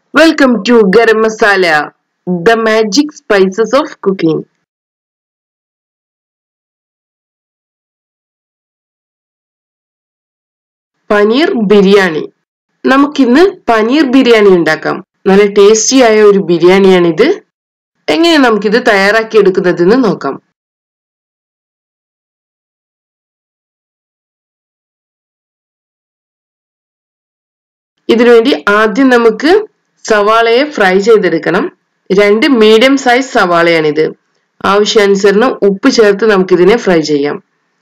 Welcome to Garam Masala, the magic spices of cooking. Paneer biryani നമുക്കിന്ന് പനീർ ബിരിയാണി ഉണ്ടാക്കാം നല്ല ടേസ്റ്റി ആയ ഒരു ബിരിയാണിയാണിത് എങ്ങനെ നമുക്കിത് തയ്യാറാക്കി എടുക്കുന്നതെന്ന് നോക്കാം ഇതിനുവേണ്ടി ആദ്യം നമുക്ക് സവാളയെ ഫ്രൈ ചെയ്തെടുക്കണം രണ്ട് മീഡിയം സൈസ് സവാളയാണിത് ആവശ്യാനുസരണം ഉപ്പ് ചേർത്ത് നമുക്കിതിനെ ഫ്രൈ ചെയ്യാം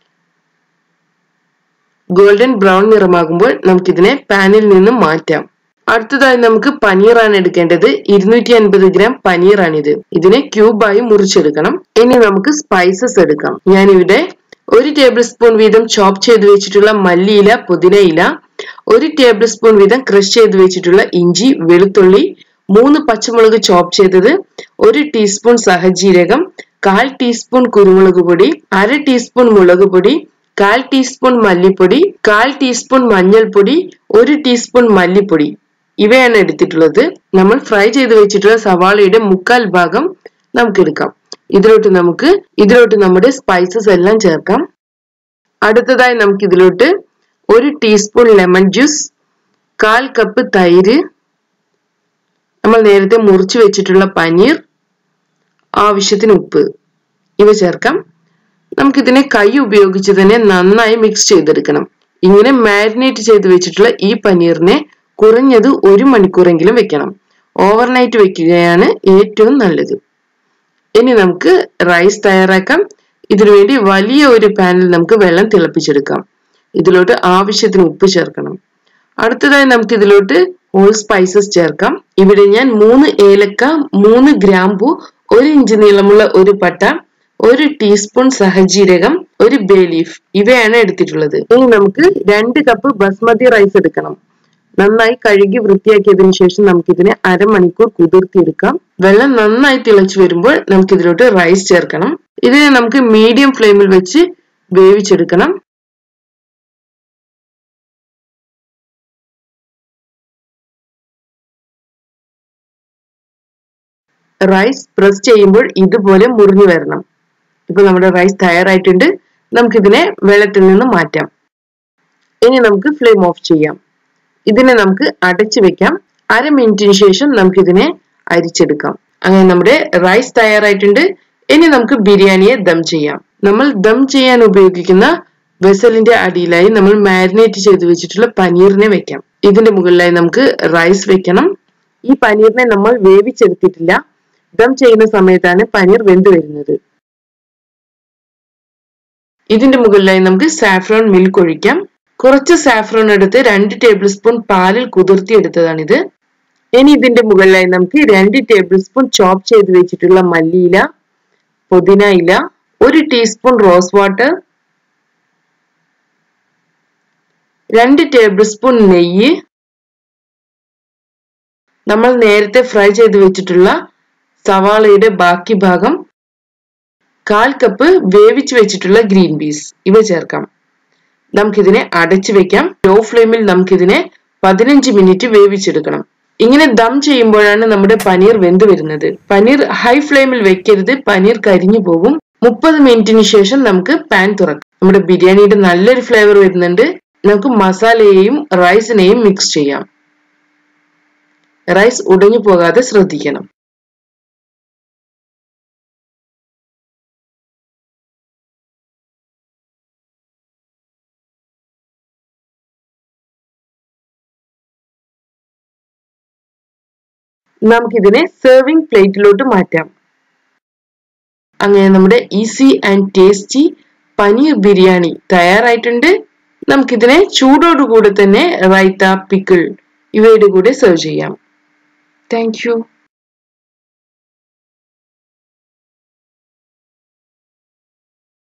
ഗോൾഡൻ ബ്രൗൺ നിറമാകുമ്പോൾ നമുക്കിതിനെ പാനിൽ നിന്നും മാറ്റാം അടുത്തതായി നമുക്ക് പനീറാണ് എടുക്കേണ്ടത് ഇരുന്നൂറ്റി അൻപത് ഗ്രാം പനീറാണിത് ഇതിനെ ക്യൂബായി മുറിച്ചെടുക്കണം ഇനി നമുക്ക് സ്പൈസസ് എടുക്കാം ഞാനിവിടെ ഒരു ടേബിൾ സ്പൂൺ വീതം ചോപ്പ് ചെയ്ത് വെച്ചിട്ടുള്ള മല്ലിയില പുതിനയില ഒരു ടേബിൾ സ്പൂൺ വീതം ക്രഷ് ചെയ്ത് വെച്ചിട്ടുള്ള ഇഞ്ചി വെളുത്തുള്ളി മൂന്ന് പച്ചമുളക് ചോപ്പ് ചെയ്തത് ഒരു ടീസ്പൂൺ സഹജീരകം കാൽ ടീസ്പൂൺ കുരുമുളക് പൊടി അര ടീസ്പൂൺ മുളക് പൊടി കാൽ ടീസ്പൂൺ മല്ലിപ്പൊടി കാൽ ടീസ്പൂൺ മഞ്ഞൾപ്പൊടി ഒരു ടീസ്പൂൺ മല്ലിപ്പൊടി ഇവയാണ് എടുത്തിട്ടുള്ളത് നമ്മൾ ഫ്രൈ ചെയ്ത് വെച്ചിട്ടുള്ള സവാളയുടെ മുക്കാൽ ഭാഗം നമുക്ക് എടുക്കാം ഇതിലോട്ട് നമുക്ക് ഇതിലോട്ട് നമ്മുടെ സ്പൈസസ് എല്ലാം ചേർക്കാം അടുത്തതായി നമുക്ക് ഇതിലോട്ട് ഒരു ടീസ്പൂൺ ലെമൺ ജ്യൂസ് കാൽ കപ്പ് തൈര് നമ്മൾ നേരത്തെ മുറിച്ചു വെച്ചിട്ടുള്ള പനീർ ആവശ്യത്തിന് ഉപ്പ് ഇവ ചേർക്കാം നമുക്കിതിനെ കൈ ഉപയോഗിച്ച് തന്നെ നന്നായി മിക്സ് ചെയ്തെടുക്കണം ഇങ്ങനെ മാരിനേറ്റ് ചെയ്ത് വെച്ചിട്ടുള്ള ഈ പനീറിനെ കുറഞ്ഞത് ഒരു മണിക്കൂറെങ്കിലും വെക്കണം ഓവർനൈറ്റ് വെക്കുകയാണ് ഏറ്റവും നല്ലത് ഇനി നമുക്ക് റൈസ് തയ്യാറാക്കാം ഇതിനുവേണ്ടി വലിയ ഒരു പാനിൽ നമുക്ക് വെള്ളം തിളപ്പിച്ചെടുക്കാം ഇതിലോട്ട് ആവശ്യത്തിന് ഉപ്പ് ചേർക്കണം അടുത്തതായി നമുക്ക് ഇതിലോട്ട് ഹോൾ സ്പൈസസ് ചേർക്കാം ഇവിടെ ഞാൻ മൂന്ന് ഏലക്ക മൂന്ന് ഗ്രാമ്പു ഒരു ഇഞ്ച് നീളമുള്ള ഒരു പട്ട ഒരു ടീസ്പൂൺ സഹജീരകം ഒരു ബേ ലീഫ് ഇവയാണ് എടുത്തിട്ടുള്ളത് ഇനി നമുക്ക് രണ്ട് കപ്പ് ബസ്മതി റൈസ് എടുക്കണം നന്നായി കഴുകി വൃത്തിയാക്കിയതിനു ശേഷം നമുക്കിതിനെ അരമണിക്കൂർ കുതിർത്തിയെടുക്കാം വെള്ളം നന്നായി തിളച്ചു വരുമ്പോൾ നമുക്ക് ഇതിലോട്ട് റൈസ് ചേർക്കണം ഇതിനെ നമുക്ക് മീഡിയം ഫ്ലെയിമിൽ വെച്ച് വേവിച്ചെടുക്കണം റൈസ് പ്രസ് ചെയ്യുമ്പോൾ ഇതുപോലെ മുറിഞ്ഞു വരണം ഇപ്പൊ നമ്മുടെ റൈസ് തയ്യാറായിട്ടുണ്ട് നമുക്കിതിനെ വെള്ളത്തിൽ നിന്ന് മാറ്റാം ഇനി നമുക്ക് ഫ്ലെയിം ഓഫ് ചെയ്യാം ഇതിനെ നമുക്ക് അടച്ചു വെക്കാം അര മിനിറ്റിന് ശേഷം നമുക്കിതിനെ അരിച്ചെടുക്കാം അങ്ങനെ നമ്മുടെ റൈസ് തയ്യാറായിട്ടുണ്ട് ഇനി നമുക്ക് ബിരിയാണിയെ ദം ചെയ്യാം നമ്മൾ ദം ചെയ്യാൻ ഉപയോഗിക്കുന്ന വെസലിന്റെ അടിയിലായി നമ്മൾ മാരിനേറ്റ് ചെയ്ത് വെച്ചിട്ടുള്ള പനീറിനെ വെക്കാം ഇതിന്റെ മുകളിലായി നമുക്ക് റൈസ് വെക്കണം ഈ പനീറിനെ നമ്മൾ വേവിച്ചെടുത്തിട്ടില്ല ദം ചെയ്യുന്ന സമയത്താണ് പനീർ വെന്ത് വരുന്നത് ഇതിന്റെ മുകളിലായി നമുക്ക് സാഫ്രോൺ മിൽക്ക് ഒഴിക്കാം കുറച്ച് സാഫ്രോൺ എടുത്ത് രണ്ട് ടേബിൾ സ്പൂൺ പാലിൽ കുതിർത്തിയെടുത്തതാണിത് ഇനി ഇതിന്റെ മുകളിലായി നമുക്ക് രണ്ട് ടേബിൾ സ്പൂൺ ചോപ്പ് ചെയ്ത് വെച്ചിട്ടുള്ള മല്ലിയില പുതിന ഇല ഒരു ടീസ്പൂൺ റോസ് വാട്ടർ രണ്ട് ടേബിൾ സ്പൂൺ നെയ്യ് നമ്മൾ നേരത്തെ ഫ്രൈ ചെയ്ത് വെച്ചിട്ടുള്ള സവാളയുടെ ബാക്കി ഭാഗം കാൽ കപ്പ് വേവിച്ച് വെച്ചിട്ടുള്ള ഗ്രീൻ പീസ് ഇവ ചേർക്കാം നമുക്കിതിനെ അടച്ചു വെക്കാം ലോ ഫ്ലെയിമിൽ നമുക്കിതിനെ പതിനഞ്ച് മിനിറ്റ് വേവിച്ചെടുക്കണം ഇങ്ങനെ ദം ചെയ്യുമ്പോഴാണ് നമ്മുടെ പനീർ വെന്ത് വരുന്നത് പനീർ ഹൈ ഫ്ലെയിമിൽ വെക്കരുത് പനീർ കരിഞ്ഞു പോകും മുപ്പത് മിനിറ്റിന് ശേഷം നമുക്ക് പാൻ തുറക്കാം നമ്മുടെ ബിരിയാണിയുടെ നല്ലൊരു ഫ്ലേവർ വരുന്നുണ്ട് നമുക്ക് മസാലയെയും റൈസിനെയും മിക്സ് ചെയ്യാം റൈസ് ഉടഞ്ഞു പോകാതെ ശ്രദ്ധിക്കണം നമുക്കിതിനെ സെർവിംഗ് പ്ലേറ്റിലോട്ട് മാറ്റാം അങ്ങനെ നമ്മുടെ easy and tasty paneer biryani തയ്യാറായിട്ടുണ്ട് നമുക്കിതിനെ ചൂടോടുകൂടെ തന്നെ റൈത്ത പിക്കിൾ ഇവയുടെ കൂടെ സെർവ് ചെയ്യാം താങ്ക്